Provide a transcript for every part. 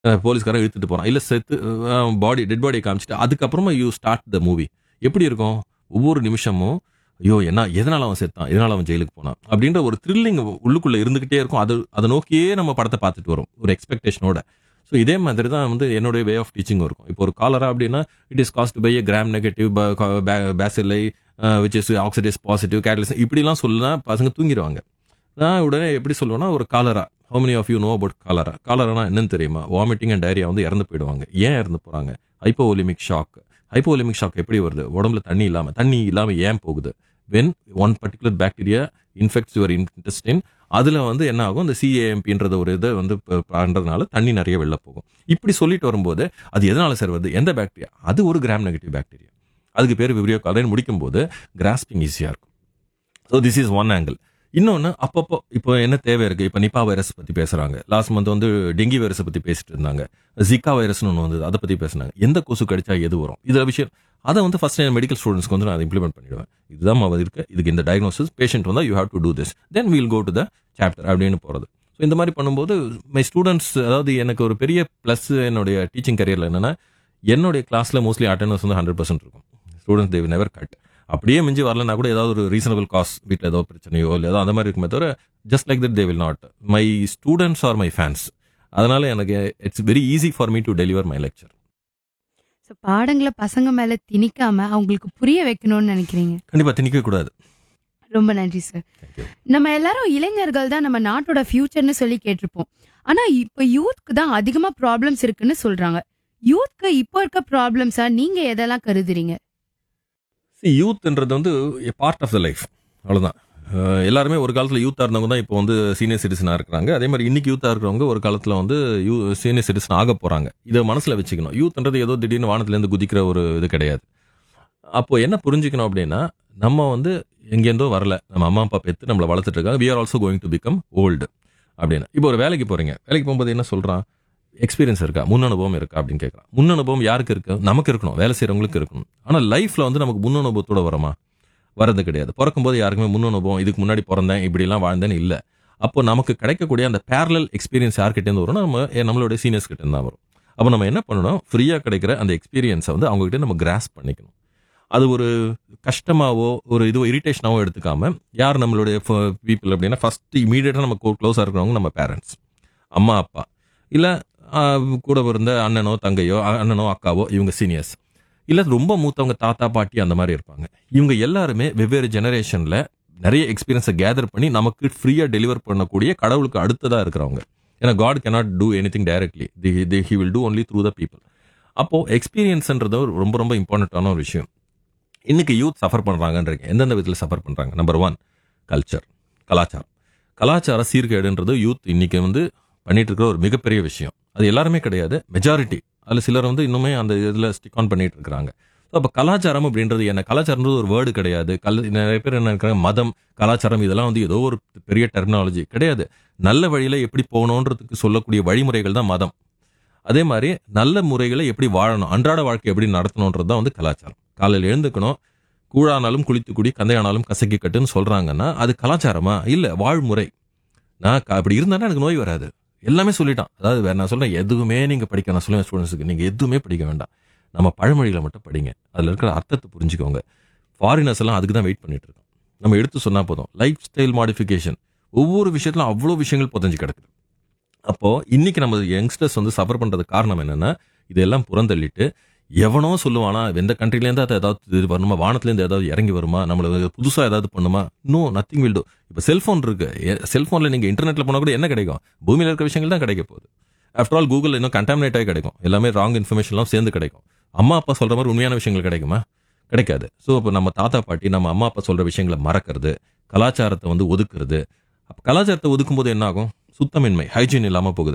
அஹ் போலீஸ்காரன் இழுத்துட்டு போறான் இல்ல செத்து பாடி டெட் பாடியை காமிச்சிட்டு அதுக்கப்புறமா யூ ஸ்டார்ட் த மூவி எப்படி இருக்கும் ஒவ்வொரு நிமிஷமும் ஐயோ என்ன எதனால அவன் செத்தான் எதனால அவன் ஜெயிலுக்கு போனான் அப்படின்ற ஒரு த்ரில்லிங் உள்ளுக்குள்ள இருந்துகிட்டே இருக்கும் அது அதை நோக்கியே நம்ம படத்தை பார்த்துட்டு வரும் ஒரு எக்ஸ்பெக்டேஷனோட ஸோ இதே மாதிரி தான் வந்து என்னுடைய வே ஆஃப் டீச்சிங் இருக்கும் இப்போ ஒரு காலரா அப்படின்னா it is caused by gram negative bacilli which is oxidase positive catalase இப்படிலாம் சொல்லுனா பசங்க தூங்கிடுவாங்க நான் உடனே எப்படி சொல்லுவேன்னா ஒரு cholera how many of you know about cholera காலரானா என்னன்னு தெரியுமா வாமிட்டிங் அண்ட் டயரியா வந்து இறந்து போயிடுவாங்க ஏன் இறந்து போறாங்க ஹைப்போலிமிக் ஷாக் ஹைப்போலிமிக் ஷாக் எப்படி வருது உடம்புல தண்ணி இல்லாம தண்ணி இல்லாம ஏன் போகுது when one particular bacteria infects your intestine அதுல வந்து என்ன ஆகும் இந்த சிஏஎம்பின்ற ஒரு இதை வந்து ப- பண்றதுனால தண்ணி நிறைய வெளில போகும் இப்படி சொல்லிட்டு வரும்போது அது எதனால சார் வருது எந்த பாக்டீரியா அது ஒரு கிராம் நெகட்டிவ் பாக்டீரியா அதுக்கு பேர் விப்ரியோ காலன் முடிக்கும் போது கிராஸ்பிங் ஈஸியா இருக்கும் so this is one angle இன்னொன்று அப்பப்போ இப்போ என்ன தேவை இருக்கு இப்போ நிப்பா வைரஸ் பத்தி பேசுறாங்க லாஸ்ட் மந்த் வந்து டெங்கி வைரஸை பத்தி பேசிட்டு இருந்தாங்க ஜிகா வைரஸ்னு ஒன்று வந்தது அதை பத்தி பேசுனாங்க எந்த கொசு கடிச்சா எது வரும் இதுல விஷயம் அதை வந்து ஃபர்ஸ்ட் மெடிக்கல் ஸ்டூடெண்ட்ஸ்க்கு வந்து நான் இம்ப்ளிமெண்ட் பண்ணிடுவேன் இதுதான் ம- இருக்கு இதுக்கு இந்த டயக்னோசிஸ் பேஷண்ட் வந்தா you have to do this then we'll go to the chapter அப்படின்னு போறது ஸோ இந்த மாதிரி பண்ணும்போது மை ஸ்டூடெண்ட்ஸ் அதாவது எனக்கு ஒரு பெரிய ப்ளஸ் என்னுடைய டீச்சிங் கரியர்ல என்னன்னா என்னுடைய கிளாஸ்ல மோஸ்ட்லி அட்டெண்டன்ஸ் வந்து ஹண்ட்ரட் பர்சன்ட் இருக்கும் ஸ்டூடெண்ட்ஸ் தேவ் நெவர் கட் அப்படியே மிஞ்சி வரலனா கூட ஏதாவது ஒரு ரீசனபிள் காஸ்ட் வீட்டில் ஏதோ பிரச்சனையோ இல்லை ஏதோ அந்த மாதிரி இருக்குமே தவிர just like that they will not my students are my fans அதனால எனக்கு it's very easy for me to deliver my lecture so பாடங்களை பசங்க மேல திணிக்காம அவங்களுக்கு புரிய வைக்கணும்னு நினைக்கிறீங்க கண்டிப்பா திணிக்க கூடாது ரொம்ப நன்றி சார் Thank you. நம்ம எல்லாரும் இளைஞர்கள் தான் நம்ம நாட்டோட ஃபியூச்சர்னு சொல்லி கேட்டிருப்போம் ஆனா இப்ப யூத்க்கு தான் அதிகமா ப்ராப்ளம்ஸ் இருக்குன்னு சொல்றாங்க யூத்க்கு இப்போ இருக்க ப்ராப்ளம்ஸா நீங்க எதெல்லாம் கருதுறீங்க சி யூத்ன்றது வந்து பார்ட் ஆஃப் த லைஃப் அவ்வளோதான் அஹ் எல்லாருமே ஒரு காலத்தில் யூத்தாக இருந்தவங்க தான் இப்போ வந்து சீனியர் சிட்டிசனாக இருக்கிறாங்க அதே மாதிரி இன்னைக்கு யூத்தாக இருக்கிறவங்க ஒரு காலத்தில் வந்து யூ சீனியர் சிட்டிசன் ஆக போகிறாங்க இதை மனசில் வச்சுக்கணும் யூத்ன்றது ஏதோ திடீர்னு வானத்துலேருந்து குதிக்கிற ஒரு இது கிடையாது அப்போ என்ன புரிஞ்சுக்கணும் அப்படின்னா நம்ம வந்து எங்கேருந்தோ வரல நம்ம அம்மா அப்பா பெற்று நம்மளை வளர்த்துட்டு இருக்காங்க we are also going to become old அப்படின்னு இப்போ ஒரு வேலைக்கு போறீங்க வேலைக்கு போகும்போது என்ன சொல்றான் எக்ஸ்பீரியன்ஸ் இருக்கா முன் அனுபவம் இருக்கா அப்படின்னு கேட்கறான் முன் அனுபவம் யாருக்கு இருக்கு நமக்கு இருக்கணும் வேலை செய்யறவங்களுக்கு இருக்கணும் ஆனா லைஃப்ல வந்து நமக்கு முன் அனுபவத்தோட வரமா வரது கிடையாது பிறக்கும்போது யாருக்குமே முன் அனுபவம் இதுக்கு முன்னாடி பிறந்தேன் இப்படிலாம் வாழ்ந்தேன்னு இல்லை அப்போ நமக்கு கிடைக்கக்கூடிய அந்த பேரலல் எக்ஸ்பீரியன்ஸ் யார்கிட்டேருந்து வரும்னா நம்ம ஏ, நம்மளுடைய சீனியர்ஸ் கிட்ட இருந்து தான் வரும் அப்போ நம்ம என்ன பண்ணணும் ஃப்ரீயாக கிடைக்கிற அந்த எக்ஸ்பீரியன்ஸை வந்து அவங்க கிட்ட நம்ம கிராஸ் பண்ணிக்கணும் அது ஒரு கஷ்டமாவோ ஒரு இது இரிட்டேஷனாவோ எடுத்துக்காம யார் நம்மளுடைய பீப்புள் அப்படின்னா ஃபர்ஸ்ட் இமீடியட்டாக நம்ம க்ளோஸாக இருக்கிறவங்க நம்ம பேரண்ட்ஸ் அம்மா அப்பா இல்லை கூட இருந்த அண்ணனோ தங்கையோ அ- அண்ணனோ அக்காவோ இவங்க சீனியர்ஸ் இல்லை ரொம்ப மூத்தவங்க தாத்தா பாட்டி அந்த மாதிரி இருப்பாங்க இவங்க எல்லாருமே வெவ்வேறு ஜெனரேஷனில் நிறைய எக்ஸ்பீரியன்ஸை கேதர் பண்ணி நமக்கு ஃப்ரீயாக டெலிவர் பண்ணக்கூடிய கடவுளுக்கு அடுத்ததாக இருக்கிறவங்க ஏன்னா God cannot do anything directly the the he will do only through the people அப்போது எக்ஸ்பீரியன்ஸ்ன்றது ஒரு ரொம்ப ரொம்ப இம்பார்ட்டண்ட்டான ஒரு விஷயம் இன்னைக்கு யூத் சஃபர் பண்ணுறாங்கன்றீங்க எந்தெந்த விதத்தில் சஃபர் பண்ணுறாங்க நம்பர் ஒன் கல்ச்சர் கலாச்சாரம் கலாச்சார சீர்கேடுன்றது யூத் இன்னைக்கு வந்து பண்ணிட்டு இருக்கிற ஒரு மிகப்பெரிய விஷயம் அது எல்லாருமே கிடையாது மெஜாரிட்டி அதில் சிலர் வந்து இன்னுமே அந்த இதில் ஸ்டிக் ஆன் பண்ணிட்டு இருக்கிறாங்க ஸோ அப்போ கலாச்சாரம் அப்படின்றது என்ன கலாச்சாரம்ன்றது ஒரு வேர்டு கிடையாது கல் நிறைய பேர் என்ன இருக்கிறாங்க மதம் கலாச்சாரம் இதெல்லாம் வந்து ஏதோ ஒரு பெரிய டெர்மினாலஜி கிடையாது நல்ல வழியில எப்படி போகணுன்றதுக்கு சொல்லக்கூடிய வழிமுறைகள் தான் மதம் அதே மாதிரி நல்ல முறைகளை எப்படி வாழணும் அன்றாட வாழ்க்கை எப்படி நடத்தணுன்றது தான் வந்து கலாச்சாரம் காலையில் எழுந்துக்கணும் கூழானாலும் குளித்து குடி கந்தையானாலும் கசக்கி கட்டுன்னு சொல்றாங்கன்னா அது கலாச்சாரமா இல்ல வாழ்முறை நான் க- அப்படி இருந்தா எனக்கு நோய் வராது எல்லாமே சொல்லிட்டான் அதாவது வேற நான் சொல்றேன் எதுவுமே நீங்க படிக்க நான் சொல்லுவேன் ஸ்டூடெண்ட்ஸுக்கு நீங்க எதுவுமே படிக்க வேண்டாம் நம்ம பழமொழிகளை மட்டும் படிங்க அதுல இருக்கிற அர்த்தத்தை புரிஞ்சுக்கோங்க ஃபாரினர்ஸ் எல்லாம் அதுக்கு தான் வெயிட் பண்ணிட்டு இருக்கோம் நம்ம எடுத்து சொன்னா போதும் லைஃப் ஸ்டைல் மாடிஃபிகேஷன் ஒவ்வொரு விஷயத்திலும் அவ்வளோ விஷயங்கள் புதஞ்சு கிடக்குது அப்போ இன்னைக்கு நம்ம யங்ஸ்டர்ஸ் வந்து சஃபர் பண்றது காரணம் என்னன்னா இதெல்லாம் புறந்தள்ளிட்டு எவனோ சொல்லுவானா எந்த கண்ட்ரிலேருந்து அது ஏதாவது இது வருமா வானத்துலேருந்து ஏதாவது இறங்கி வருமா நம்மள புதுசா ஏதாவது பண்ணுமா நோ நத்திங் வில் டூ இப்போ செல்ஃபோன் இருக்கு செல்ஃபோன்ல நீங்க இன்டர்நெட்ல போனா கூட என்ன கிடைக்கும் பூமியில இருக்க விஷயங்கள் தான் கிடைக்க போகுது ஆஃப்டர் ஆல் கூகுள் இன்னும் கண்டாமினேட் ஆகி கிடைக்கும் எல்லாமே ராங் இன்ஃபர்மேஷன்லாம் சேர்ந்து கிடைக்கும் அம்மா அப்பா சொல்ற மாதிரி உண்மையான விஷயங்கள் கிடைக்குமா கிடைக்காது ஸோ இப்போ நம்ம தாத்தா பாட்டி நம்ம அம்மா அப்பா சொல்ற விஷயங்களை மறக்கிறது கலாச்சாரத்தை வந்து ஒதுக்குறது அப்ப கலாச்சாரத்தை ஒதுக்கும் போது என்ன ஆகும் சுத்தமின்மை ஹைஜீன் இல்லாம போகுது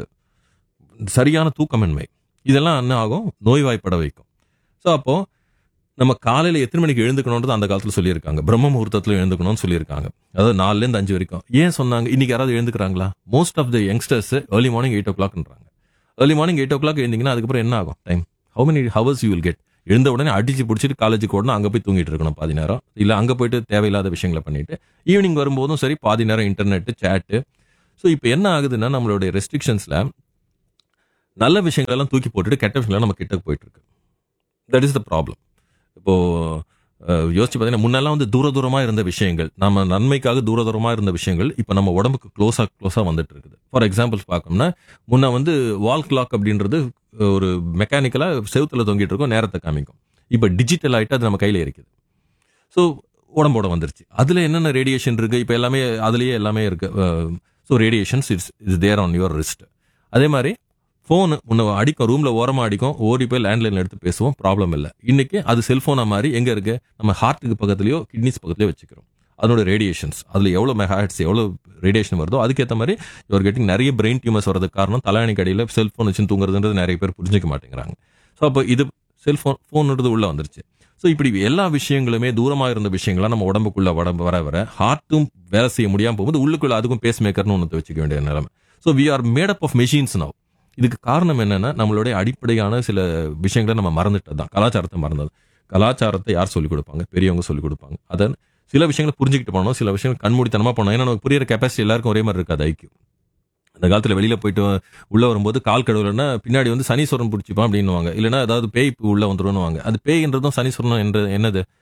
சரியான தூக்கமின்மை இதெல்லாம் என்ன ஆகும் நோய்வாய்ப்பட வைக்கும் ஸோ அப்போ நம்ம காலையில எத்தனை மணிக்கு எழுந்துக்கணுன்றது அந்த காலத்துல சொல்லியிருக்காங்க பிரம்ம முகூர்த்தத்தில் எழுந்துக்கணும்னு சொல்லியிருக்காங்க அதாவது நாலுல இருந்து அஞ்சு வரைக்கும் ஏன் சொன்னாங்க இன்னைக்கு யாராவது எழுந்துக்கிறாங்களா most of the youngsters early morning eight ஓ கிளாக்ன்றாங்க early morning eight o'clock எழுந்தீங்கன்னா அதுக்கப்புறம் என்ன ஆகும் time how many hours you will get எழுந்த உடனே அடிச்சு பிடிச்சிட்டு காலேஜுக்கு ஓடணும் அங்கே போய் தூங்கிட்டு இருக்கணும் பாதி நேரம் இல்லை அங்கே போயிட்டு தேவையில்லாத விஷயங்களை பண்ணிட்டு ஈவினிங் வரும்போதும் சரி பாதி நேரம் இன்டர்நெட் சேட்டு ஸோ இப்போ என்ன ஆகுதுன்னா நம்மளுடைய ரெஸ்ட்ரிக்ஷன்ஸில் நல்ல விஷயங்கள் எல்லாம் தூக்கி போட்டுட்டு கெட்ட விஷயங்கள் நம்ம கிட்ட போயிட்டு இருக்கு தட் இஸ் த ப்ராப்ளம் இப்போ அஹ், யோசிச்சு பார்த்தீங்கன்னா முன்னெல்லாம் வந்து தூர தூரமா இருந்த விஷயங்கள் நம்ம நன்மைக்காக தூர தூரமா இருந்த விஷயங்கள் இப்போ நம்ம உடம்புக்கு க்ளோஸா க்ளோஸா வந்துட்டு இருக்குது ஃபார் எக்ஸாம்பிள் பார்க்கணும்னா முன்ன வந்து வால் கிளாக் அப்படின்றது ஒரு மெக்கானிக்கலா செவுத்துல தொங்கிட்டு இருக்கும் நேரத்தை காமிக்கும் இப்போ டிஜிட்டல் ஆயிட்டு அது நம்ம கையில இருக்குது ஸோ உடம்போட வந்துருச்சு அதுல என்னென்ன ரேடியேஷன் இருக்கு இப்போ எல்லாமே அதுலயே எல்லாமே இருக்கு so radiations it's is there on your wrist அதே மாதிரி ஃபோன் முன்ன அடிக்கும் ரூம்ல ஓரமா அடிக்கும் ஓடி போய் லேண்ட்லைன் எடுத்து பேசுவோம் ப்ராப்ளம் இல்லை இன்னைக்கு அது செல்போனா மாதிரி எங்க இருக்கு நம்ம ஹார்ட்டுக்கு பக்கத்துலயோ கிட்னிஸ் பக்கத்துலயோ வச்சுக்கிறோம் அதனோட ரேடியேஷன்ஸ் அதுல எவ்வளவு மெகாஹெட்ஸ் எவ்வளவு ரேடியேஷன் வருதோ அதுக்கேற்ற மாதிரி யுவர் கெட்டிங் நிறைய பிரெயின் டியூமர்ஸ் வரதுக்கு காரணம் தலையணி கடையில் செல்போன் வச்சு தூங்குறதுன்றது நிறைய பேர் புரிஞ்சுக்க மாட்டேங்கிறாங்க ஸோ அப்போ இது செல்போன் ஃபோன்ன்றது உள்ள வந்துருச்சு ஸோ இப்படி எல்லா விஷயங்களுமே தூரமாக இருந்த விஷயங்கள்லாம் நம்ம உடம்புக்குள்ள வட வர வர ஹார்ட்டும் வேலை செய்ய முடியாமல் போகும்போது உள்ளுக்குள்ள அதுக்கும் பேஸ் மேக்கர்னு ஒன்று வச்சுக்க வேண்டிய நிலைமை so we are made up of machines now இதுக்கு காரணம் என்னன்னா நம்மளுடைய அடிப்படையான சில விஷயங்களை நம்ம மறந்துட்டது தான் கலாச்சாரத்தை மறந்தது கலாச்சாரத்தை யார் சொல்லிக் கொடுப்பாங்க பெரியவங்க சொல்லிக் கொடுப்பாங்க அதை சில விஷயங்களை புரிஞ்சுக்கிட்டு போனோம் சில விஷயங்கள் கண்மூடித்தனமா போனோம் ஏன்னா நமக்கு புரியுற கெப்பாசிட்டி எல்லாருக்கும் ஒரே மாதிரி இருக்காது ஐக்கியம் அந்த காலத்துல வெளியில போயிட்டு உள்ள வரும்போது கால் கடவுளன்னா பின்னாடி வந்து சனீஸ்வரன் பிடிச்சிப்பான் அப்படின்னுவாங்க இல்லைன்னா ஏதாவது பேய் உள்ள வந்துருவாங்க அது பேய்ன்றதும் சனீஸ்வரன் என்ற என்னது